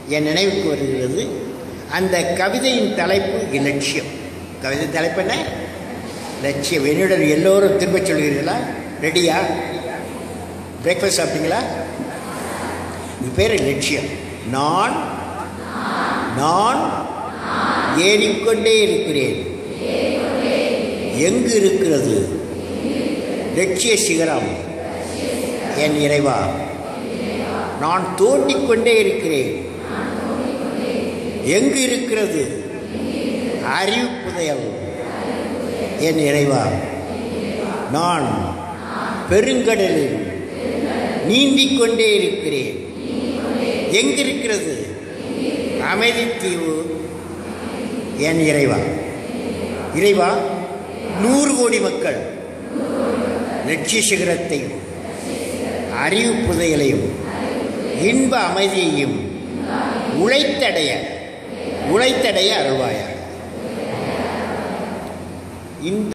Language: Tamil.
என் நினைவுக்கு வருகிறது அந்த கவிதையின் தலைப்பு இலட்சியம் கவிதை தலைப்பு என்ன லட்சியம் என்னுடன் எல்லோரும் திரும்ப சொல்கிறீர்களா ரெடியா பிரேக்ஃபாஸ்ட் சாப்பிட்டீங்களா இது பேர் லட்சியம் நான் நான் ஏறிக்கொண்டே இருக்கிறேன் எங்கு இருக்கிறது லட்சிய சிகரம் என் இறைவா நான் தோண்டிக்கொண்டே இருக்கிறேன் எங்கு இருக்கிறது அறிவு புதையல் என் இறைவா நான் பெருங்கடலில் நீந்திக் கொண்டே இருக்கிறேன் எங்கிருக்கிறது அமைதித்தீவு என் இறைவா இறைவா நூறு கோடி மக்கள் லட்சிய சிகரத்தையும் அறிவு புதையலையும் இன்ப அமைதியையும் உழைத்தடைய உழைத்தடைய அருள்வாயாக இந்த